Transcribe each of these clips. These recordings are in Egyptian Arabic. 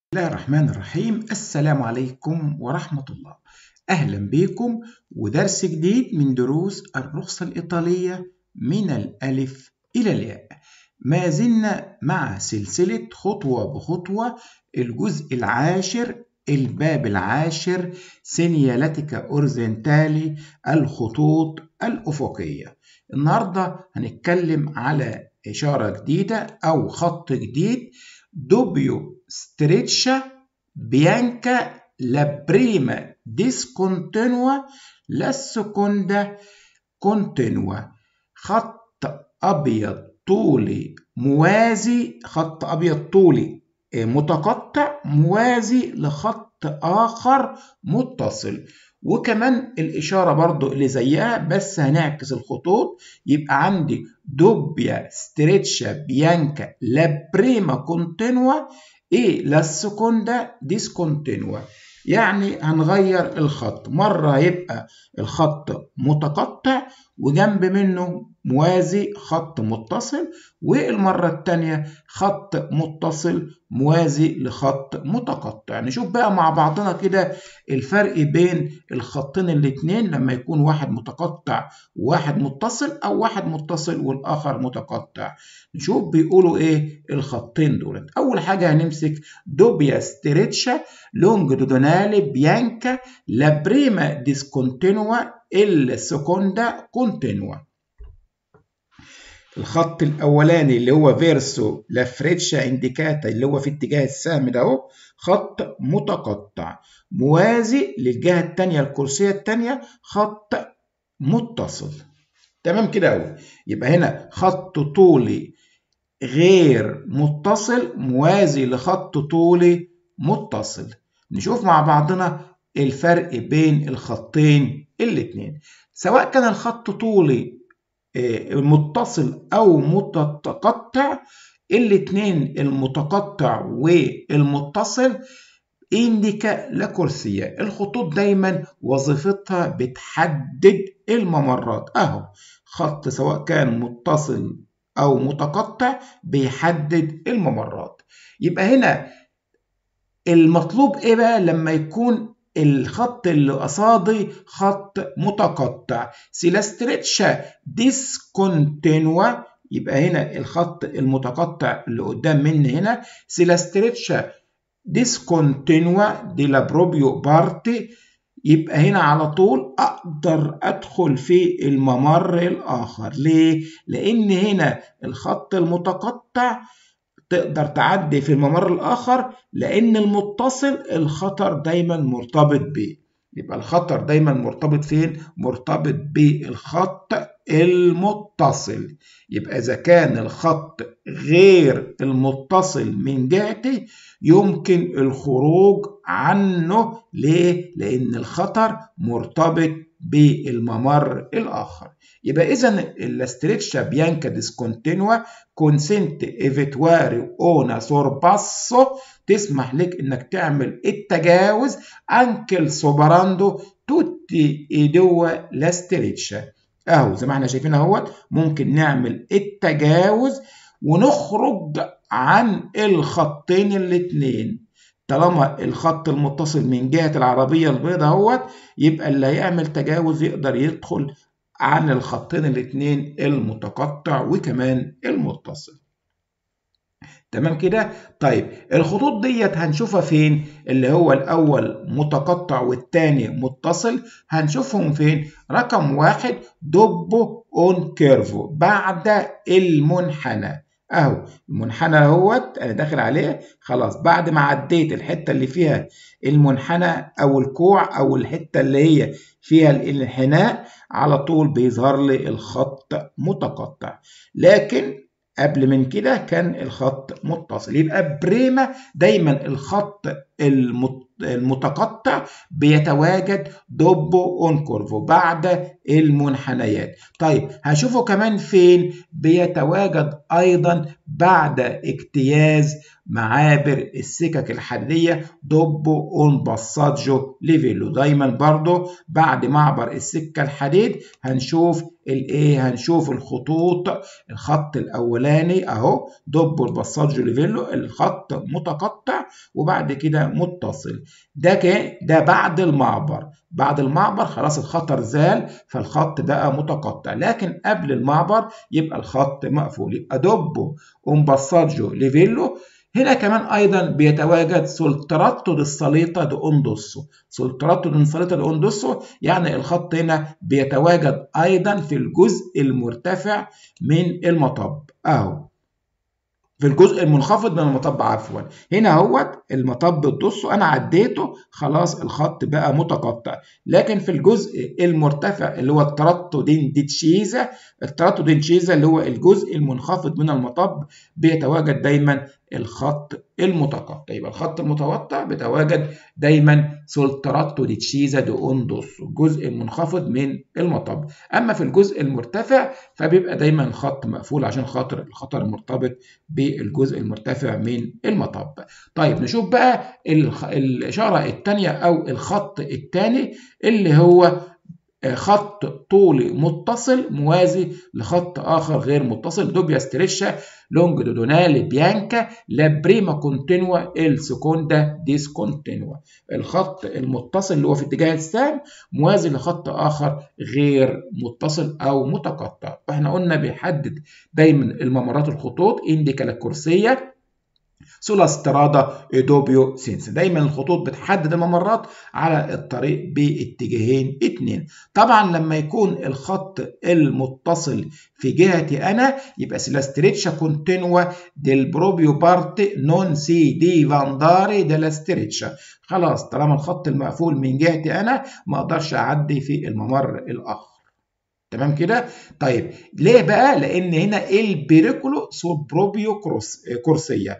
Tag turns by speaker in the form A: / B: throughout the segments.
A: الله الرحمن الرحيم السلام عليكم ورحمة الله أهلا بكم ودرس جديد من دروس الرخصة الإيطالية من الألف إلى الياء ما زلنا مع سلسلة خطوة بخطوة الجزء العاشر الباب العاشر سينيالاتيكا أورزنتالي الخطوط الأفقية النهاردة هنتكلم على إشارة جديدة أو خط جديد دوبيو ستريتشا بيانكا لا بريما ديسكونتينوا لا سكوندا كونتينوا خط أبيض طولي موازي خط أبيض طولي متقطع موازي لخط آخر متصل وكمان الإشارة برضو اللي زيها بس هنعكس الخطوط يبقى عندي دوبيا ستريتشا بيانكا لا بريما كونتينوا ايه لا سكوندا ديسكونتينوا يعني هنغير الخط مرة هيبقى الخط متقطع وجنب منه موازي خط متصل والمرة التانية خط متصل موازي لخط متقطع نشوف بقى مع بعضنا كده الفرق بين الخطين الاتنين لما يكون واحد متقطع وواحد متصل او واحد متصل والاخر متقطع نشوف بيقولوا ايه الخطين دول اول حاجة هنمسك دوبيا ستريتشا لونجدودونالي بيانكا لا بريما ديسكونتينوا السكوندا كونتينوا الخط الاولاني اللي هو فيرسو لا فريتشا انديكاتا اللي هو في اتجاه السهم ده اهو خط متقطع موازي للجهه الثانيه الكرسيه الثانيه خط متصل تمام كده اهو يبقى هنا خط طولي غير متصل موازي لخط طولي متصل نشوف مع بعضنا الفرق بين الخطين الاثنين سواء كان الخط طولي متصل او متقطع الاثنين المتقطع والمتصل انديكا لا كرسية الخطوط دايما وظيفتها بتحدد الممرات اهو خط سواء كان متصل او متقطع بيحدد الممرات يبقى هنا المطلوب ايه بقى لما يكون الخط اللي قصادي خط متقطع سيلاستريتشا ديسكونتينوا يبقى هنا الخط المتقطع اللي قدام مني هنا سيلاستريتشا ديسكونتينوا دي لا بروبيو بارتي يبقى هنا على طول اقدر ادخل في الممر الاخر ليه لان هنا الخط المتقطع تقدر تعدي في الممر الآخر لأن المتصل الخطر دايما مرتبط بيه يبقى الخطر دايما مرتبط فين؟ مرتبط بالخط المتصل يبقى إذا كان الخط غير المتصل من جهتي يمكن الخروج عنه ليه؟ لأن الخطر مرتبط بالممر الآخر يبقى إذا الاستريتشا بيانكا ديسكونتينوا كونسنت ايفيتواري اونا سورباسو تسمح لك انك تعمل التجاوز انكل سوبراندو توتي ايدوا لاستريتشا اهو زي ما احنا شايفين اهوت ممكن نعمل التجاوز ونخرج عن الخطين الاتنين طالما الخط المتصل من جهة العربية البيضاء اهوت يبقى اللي هيعمل تجاوز يقدر يدخل عن الخطين الاتنين المتقطع وكمان المتصل تمام كده طيب الخطوط ديت هنشوفها فين اللي هو الاول متقطع والتاني متصل هنشوفهم فين رقم واحد دوبو اون كيرفو بعد المنحنى اهو المنحنى اهوت انا داخل عليه خلاص بعد ما عديت الحته اللي فيها المنحنى او الكوع او الحته اللي هي فيها الانحناء على طول بيظهر لي الخط متقطع لكن قبل من كده كان الخط متصل يبقى بريما دايما الخط المتقطع بيتواجد دوبو اون كورفو بعد المنحنيات طيب هشوفه كمان فين بيتواجد ايضا بعد اجتياز معابر السكك الحديدية دوبو اون باساجو ليفيلو دايما برضو بعد معبر السكة الحديد هنشوف الايه هنشوف الخطوط الخط الاولاني اهو دوبو الباساجو ليفيلو الخط متقطع وبعد كده متصل ده كان ده بعد المعبر بعد المعبر خلاص الخطر زال فالخط بقى متقطع لكن قبل المعبر يبقى الخط مقفول يبقى دوبو اون باساجو ليفيلو هنا كمان ايضا بيتواجد سولتراتو دي السليطه دي اوندوسو سولتراتو دي السليطه دي اوندوسو يعني الخط هنا بيتواجد ايضا في الجزء المرتفع من المطب اهو في الجزء المنخفض من المطب عفوا هنا اهوت المطب الدوسو انا عديته خلاص الخط بقى متقطع لكن في الجزء المرتفع اللي هو التراتو دين دي تشيزا التراتو دين تشيزا اللي هو الجزء المنخفض من المطب بيتواجد دايما الخط المتقطع يبقى الخط المتقطع بيتواجد دايما سولتراتو دي تشيزا دي اوندوس الجزء المنخفض من المطب اما في الجزء المرتفع فبيبقى دايما الخط مقفول عشان خاطر الخطر مرتبط بالجزء المرتفع من المطب طيب نشوف بقى الاشاره الثانيه او الخط الثاني اللي هو خط طولي متصل موازي لخط اخر غير متصل دوبيا ستريشا لونجيتودونال بيانكا لا بريما كونتينوا السكوندا ديسكونتينوا الخط المتصل اللي هو في اتجاه السهم موازي لخط اخر غير متصل او متقطع واحنا قلنا بيحدد دايما الممرات الخطوط انديكا الكرسيه سولا سترادا دوبيو سينس دايما الخطوط بتحدد الممرات على الطريق باتجاهين اتنين طبعا لما يكون الخط المتصل في جهتي انا يبقى سلا ستريتشا كونتينوا ديل بروبيو بارتي نون سي دي فانداري ديلا ستريتشا خلاص طالما الخط المقفول من جهتي انا ما اقدرش اعدي في الممر الاخر تمام كده طيب ليه بقى لان هنا البريكولو سو بروبيو كروس كورسيه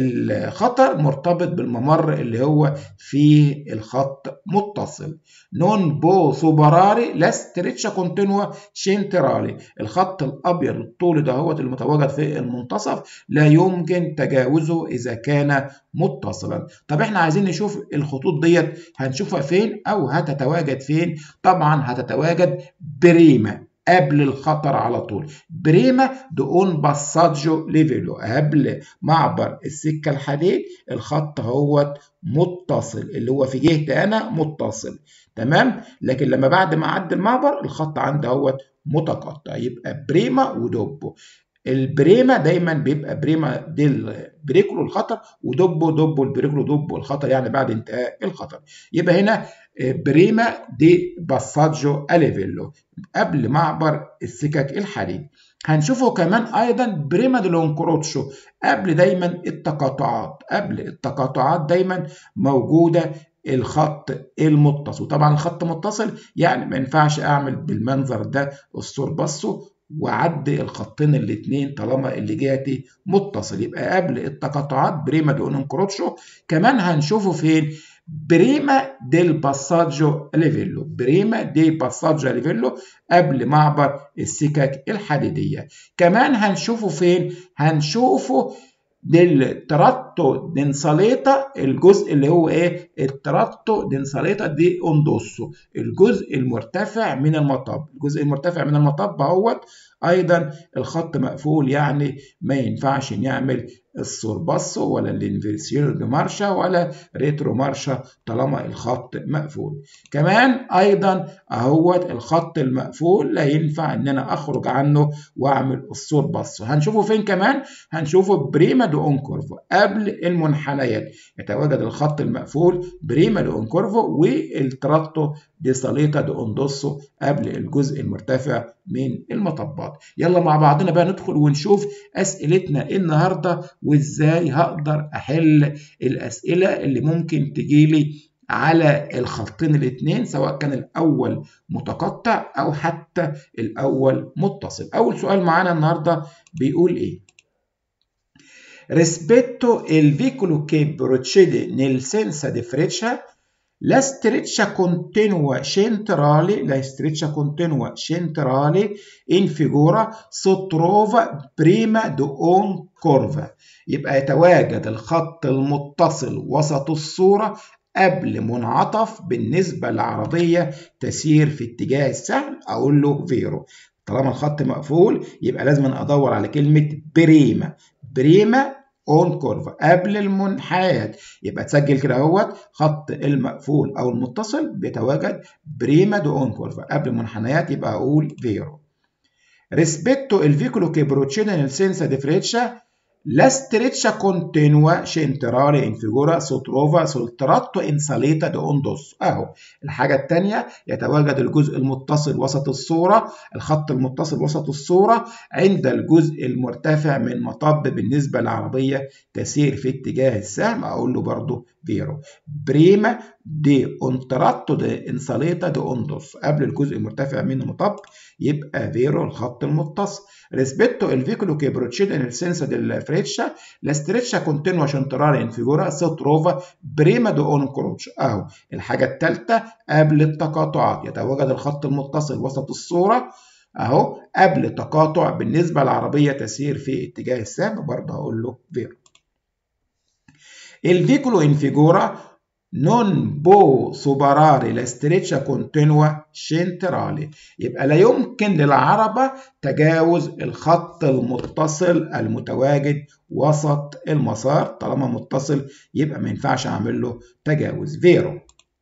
A: الخطر مرتبط بالممر اللي هو فيه الخط متصل نون بو سوبراري لا ستريتشا كونتينوا شينترالي الخط الابيض الطولي ده هو المتواجد في المنتصف لا يمكن تجاوزه اذا كان متصلا طب احنا عايزين نشوف الخطوط ديت هنشوفها فين او هتتواجد فين طبعا هتتواجد بريما قبل الخطر على طول بريما دون باساجو ليفيلو قبل معبر السكه الحديد الخط هو متصل اللي هو في جهتي انا متصل تمام لكن لما بعد ما اعدي المعبر الخط عندي هو متقطع يبقى بريما ودوبو البريما دايما بيبقى بريما دي البريكلو الخطر ودوبو دوبو البريكلو دوبو الخطر يعني بعد انتهاء الخطر يبقى هنا بريما دي باساجو اليفيلو قبل معبر السكك الحديد هنشوفه كمان ايضا بريما دي لونكروتشو قبل دايما التقاطعات قبل التقاطعات دايما موجوده الخط المتصل وطبعا الخط متصل يعني ما ينفعش اعمل بالمنظر ده السور بصوا وعدي الخطين الاثنين طالما اللي جهتي متصل يبقى قبل التقاطعات بريما دي اونكروتشو كمان هنشوفه فين بريما ديل باساجو ليفيلو بريما دي باساجو ليفيلو قبل معبر السكك الحديديه كمان هنشوفه فين هنشوفه للتراتو دينساليتا الجزء اللي هو ايه التراتو دينساليتا دي اوندوسو الجزء المرتفع من المطب الجزء المرتفع من المطب اهوت ايضا الخط مقفول يعني ما ينفعش نعمل السورباسو ولا الانفيرسيون دي مارشا ولا ريترو مارشا طالما الخط مقفول كمان ايضا اهوت الخط المقفول لا ينفع ان انا اخرج عنه واعمل السورباسو هنشوفه فين كمان هنشوفه بريما دو اونكورفو قبل المنحنيات يتواجد الخط المقفول بريما دو اونكورفو والتراتو دي صليطه دي اوندوسو قبل الجزء المرتفع من المطبات يلا مع بعضنا بقى ندخل ونشوف اسئلتنا النهارده وازاي هقدر احل الاسئله اللي ممكن تجيلي على الخطين الاثنين سواء كان الاول متقطع او حتى الاول متصل اول سؤال معانا النهارده بيقول ايه rispetto il veicolo che procede nel senso di freccia la streccia continua centrale, la streccia continua centrale in figura si trova prima di un curva يبقى يتواجد الخط المتصل وسط الصورة قبل منعطف بالنسبة للعربية تسير في اتجاه السهم أقول له فيرو طالما الخط مقفول يبقى لازم أدور على كلمة بريما بريما اون كورف قبل المنحنيات يبقى تسجل كده اهوت خط المقفول او المتصل بيتواجد بريما دو اون كورف قبل المنحنيات يبقى اقول فيرو rispetto il vicolo che procede nel senso di freccia La streccia continua centrale in figura si trova sul tratto in salita di un dosso اهو الحاجة الثانية يتواجد الجزء المتصل وسط الصورة الخط المتصل وسط الصورة عند الجزء المرتفع من مطب بالنسبة للعربية تسير في اتجاه السهم أقول له برضه فيرو بريما دي un tratto di insalita di un dosso قبل الجزء المرتفع من المطب يبقى فيرو الخط المتصل rispetto il vicolo che procede nel senso della freccia la streccia continua centrale in figura si trova prima di un croce اهو الحاجة الثالثة قبل التقاطعات يتواجد الخط المتصل وسط الصورة اهو قبل تقاطع بالنسبة للعربية تسير في اتجاه السهم برضه هقول له فيرو Il vicolo in figura non può superare la streccia continua centrale يبقى لا يمكن للعربة تجاوز الخط المتصل المتواجد وسط المسار طالما متصل يبقى ما ينفعش اعمل له تجاوز فيرو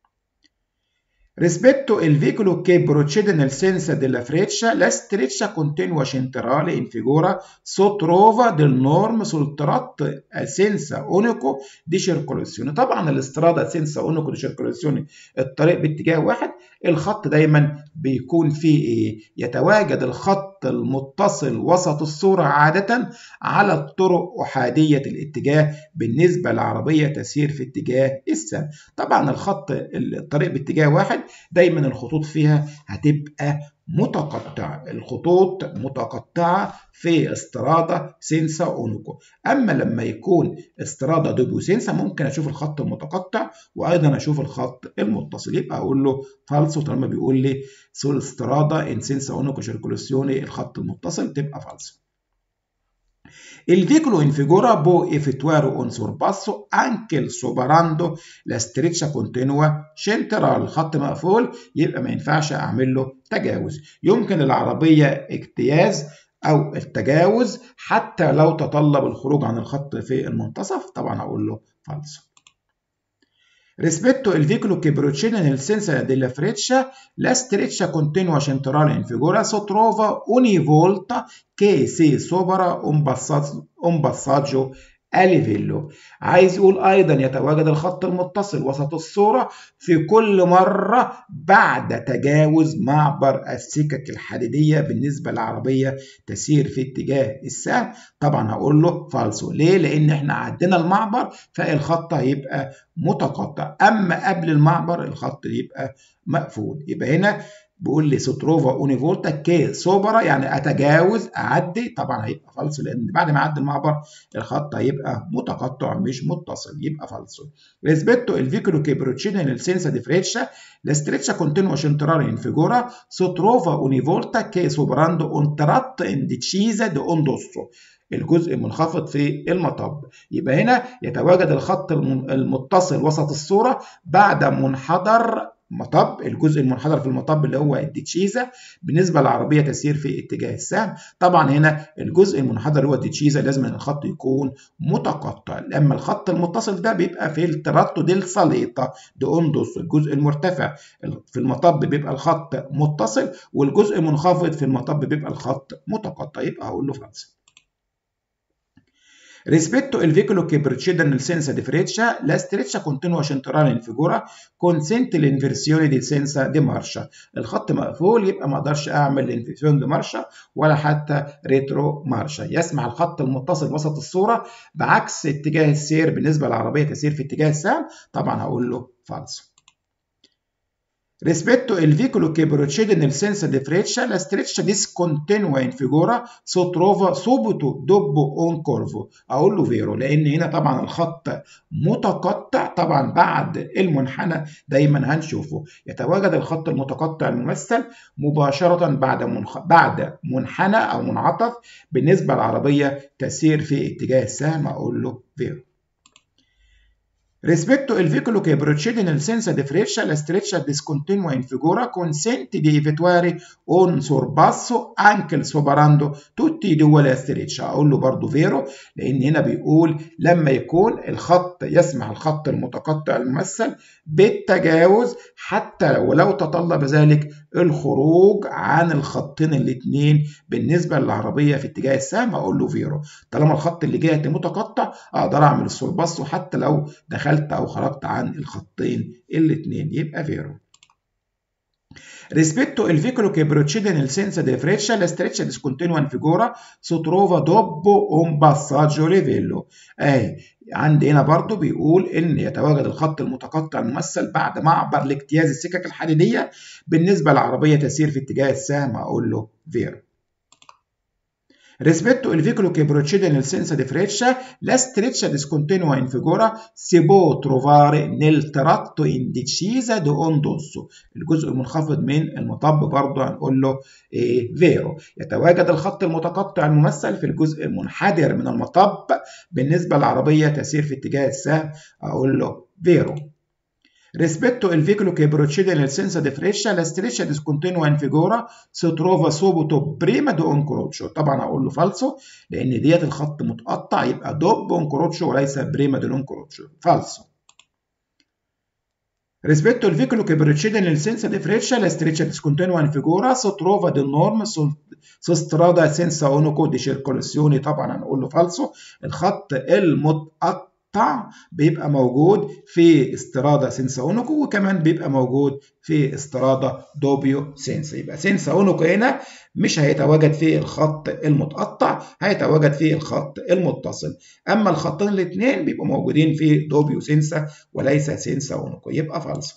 A: Rispetto il vicolo che procede nel senso della freccia, la streccia continua centrale in figura si trova del norm sul tratto senza unico di circolazione. طبعا الاسترادة senza unico di circolazione الطريق باتجاه واحد الخط دايما بيكون فيه ايه؟ يتواجد الخط المتصل وسط الصورة عادة على الطرق أحادية الاتجاه بالنسبة للعربية تسير في اتجاه السهم. طبعا الخط الطريق باتجاه واحد دايما الخطوط فيها هتبقى متقطعة الخطوط متقطعة في استرادة سينسا اونوكو اما لما يكون استرادة دوبيو سينسا ممكن اشوف الخط المتقطع وايضا اشوف الخط المتصل يبقى اقول له فالسو طالما بيقول لي سول استرادة ان سينسا اونوكو شيركولاسيوني الخط المتصل تبقى فالسو Il vicolo in figura può effettuare un sorpasso anche superando la streccia continua centrale الخط مقفول يبقى ما ينفعش اعمل له تجاوز يمكن للعربية اجتياز او التجاوز حتى لو تطلب الخروج عن الخط في المنتصف طبعا هقول له فالسو Rispetto il vicolo che procede nel senso della freccia, la streccia continua centrale in figura si trova ogni volta che si supera un passaggio, un passaggio a livello عايز يقول أيضا يتواجد الخط المتصل وسط الصورة في كل مرة بعد تجاوز معبر السكك الحديدية بالنسبة للعربية تسير في اتجاه السهم طبعا هقول له فالسو ليه؟ لأن احنا عدينا المعبر فالخط هيبقى متقطع أما قبل المعبر الخط يبقى مقفول يبقى هنا بيقول لي ستروفا اوني فولتا كي سوبرا يعني اتجاوز اعدي طبعا هيبقى فالسو لان بعد ما اعدي المعبر الخط هيبقى متقطع مش متصل يبقى فالسو rispetto il vicolo che procede nel senso di freccia la streccia continua centrale in figura si trova ogni volta che superando un tratto indecisa di un dosso الجزء المنخفض في المطب يبقى هنا يتواجد الخط المتصل وسط الصورة بعد منحدر مطب الجزء المنحدر في المطب اللي هو الديتشيزا بالنسبه للعربيه تسير في اتجاه السهم طبعا هنا الجزء المنحدر اللي هو الديتشيزا لازم ان الخط يكون متقطع اما الخط المتصل ده بيبقى في التراتو ديل ساليطا دي اوندوس الجزء المرتفع في المطب بيبقى الخط متصل والجزء المنخفض في المطب بيبقى الخط متقطع يبقى هقول له فرنسا Rispetto il vicolo che procede nel senso di freccia, la streccia continua centrale in figura consente l'inversione del senso di marcia. الخط مقفول يبقى ما اقدرش اعمل الانفيرسيون دي مارشا ولا حتى ريترو مارشا. يسمح الخط المتصل وسط الصورة بعكس اتجاه السير بالنسبة للعربية تسير في اتجاه السهم، طبعا هقول له فالسو. Rispetto il vicolo che procede nel senso di freccia, la streccia discontinua in figura si trova subito dopo un corvo. أقول له فيرو لأن هنا طبعا الخط متقطع طبعا بعد المنحنى دايما هنشوفه يتواجد الخط المتقطع الممثل مباشرة بعد منخ... بعد منحنى أو منعطف بالنسبة للعربية تسير في اتجاه السهم أقول له فيرو. Rispetto il veicolo che procede nel senso di freccia, la streccia discontinua in figura consente di effettuare un sorpasso anche superando tutti i due la streccia. أقول له برضه فيرو لأن هنا بيقول لما يكون الخط يسمح الخط المتقطع الممثل بالتجاوز حتى ولو تطلب ذلك الخروج عن الخطين الاثنين بالنسبة للعربية في اتجاه السهم أقول له فيرو طالما الخط اللي جهتي متقطع أقدر أعمل السورباص حتى لو دخلت أو خرجت عن الخطين الاثنين يبقى فيرو Rispetto il veicolo che procede nel senso di freccia, la streccia discontinua in figura si trova dopo un passaggio livello. أهي عندي هنا برضو بيقول إن يتواجد الخط المتقطع الممثل بعد معبر لاجتياز السكك الحديدية بالنسبة للعربية تسير في اتجاه السهم أقول له فيرو. Rispetto il veicolo che procede nel senso di freccia, la streccia discontinua in figura si può trovare nel tratto indecisa di un dosso. الجزء المنخفض من المطب برضه هنقول له إيه فيرو. يتواجد الخط المتقطع الممثل في الجزء المنحدر من المطب بالنسبة للعربية تسير في اتجاه السهم أقول له فيرو. Rispetto il veicolo che procede nel senso di freccia, la streccia discontinua in figura si trova subito prima di un crocio. طبعا هقول له فالسو لأن ديت الخط متقطع يبقى دوب un crocio وليس بريما di un crocio. فالسو. Rispetto al veicolo che procede nel senso di freccia, la streccia discontinua in figura si trova di norma su, su strada senza unico di circolazione طبعا هنقول له فالسو الخط المتقطع قطع بيبقى موجود في استرادة سينسا اونوكو وكمان بيبقى موجود في استرادة دوبيو سينسا يبقى سينسا اونوكو هنا مش هيتواجد في الخط المتقطع هيتواجد في الخط المتصل اما الخطين الاثنين بيبقوا موجودين في دوبيو سينسا وليس سينسا اونوكو يبقى فالصو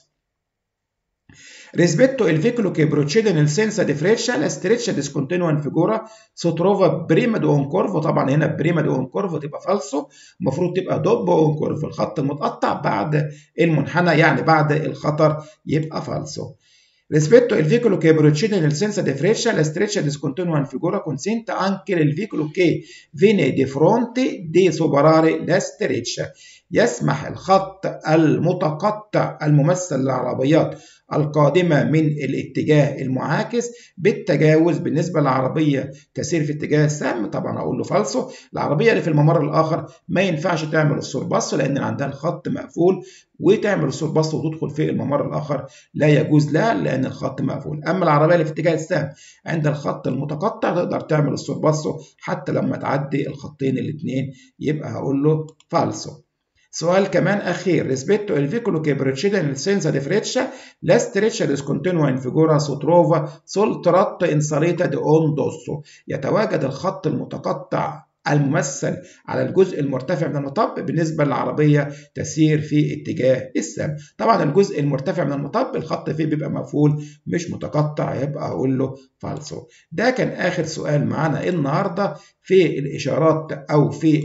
A: Rispetto il veicolo che procede nel senso di freccia, la streccia discontinua in figura si trova prima di un corvo طبعا هنا بريما دي un corvo تبقى فالسو المفروض تبقى دوب un corvo الخط المتقطع بعد المنحنى يعني بعد الخطر يبقى فالسو Rispetto il veicolo che procede nel senso di freccia, la streccia discontinua in figura consente anche il veicolo che viene di fronte di superare la streccia. يسمح الخط المتقطع الممثل للعربيات القادمة من الاتجاه المعاكس بالتجاوز بالنسبة للعربية تسير في اتجاه السهم طبعا أقول له فالسو العربية اللي في الممر الآخر ما ينفعش تعمل السورباص لأن عندها الخط مقفول وتعمل السورباص وتدخل في الممر الآخر لا يجوز لها لأن الخط مقفول أما العربية اللي في اتجاه السهم عند الخط المتقطع تقدر تعمل السورباص حتى لما تعدي الخطين الاثنين يبقى هقول له فالسو سؤال كمان أخير rispetto il veicolo che procede nel senso di freccia la streccia discontinua in figura si trova sul tratto in salita di un dosso يتواجد الخط المتقطع الممثل على الجزء المرتفع من المطب بالنسبة للعربية تسير في اتجاه السهم طبعا الجزء المرتفع من المطب الخط فيه بيبقى مقفول مش متقطع يبقى أقول له فالسو ده كان آخر سؤال معانا النهاردة في الإشارات أو في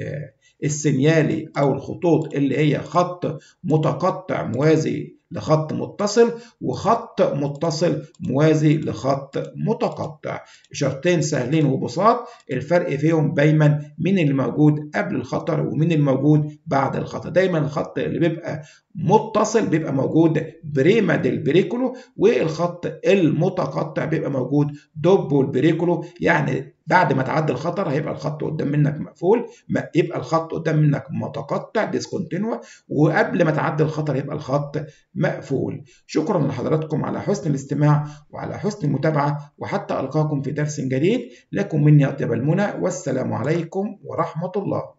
A: السينيالي أو الخطوط اللي هي خط متقطع موازي لخط متصل وخط متصل موازي لخط متقطع إشارتين سهلين وبساط الفرق فيهم دايما مين اللي موجود قبل الخطر ومين الموجود بعد الخطر دايما الخط اللي بيبقى متصل بيبقى موجود بريما ديل بريكولو والخط المتقطع بيبقى موجود دوبو البريكولو يعني بعد ما تعدي الخطر هيبقى الخط قدام منك مقفول يبقى الخط قدام منك متقطع ديسكونتينوا وقبل ما تعدي الخطر يبقى الخط مقفول شكرا لحضراتكم على حسن الاستماع وعلى حسن المتابعة وحتى ألقاكم في درس جديد لكم مني أطيب المنى والسلام عليكم ورحمة الله